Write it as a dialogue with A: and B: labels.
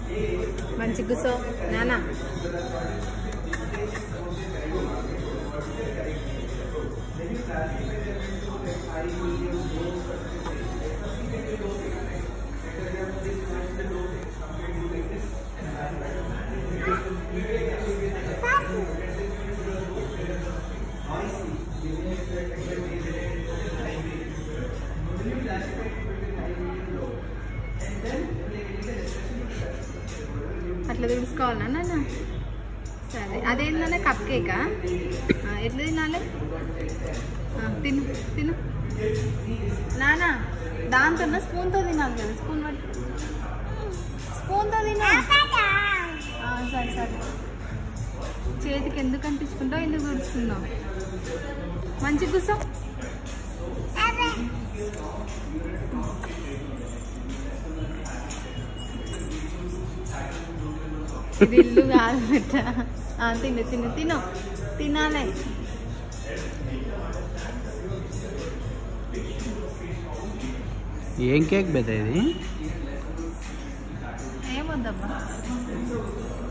A: మంచి కూసో నానా అట్లా తెలుసుకోవాలా నాన్న సరే అదేంటన్నా కప్ కేకా ఆ, ఎట్లా తినాలి ఆ, తిను తిను నానా దాంతో స్పూన్తో తినాలి కదా స్పూన్ పట్టి స్పూన్తో తినా ఆ, సరే సరే చేతికి ఎందుకు అనిపించుకుంటావు ఎందుకు తుడుచుకున్నావు మంచి కూర్చో ఇది ఇల్లు కాదు బిడ్డ ఆ, తిను తిను తిను తినాలి
B: ఏం కేక్ బెద ఇది
A: ఏమొద్దమ్మా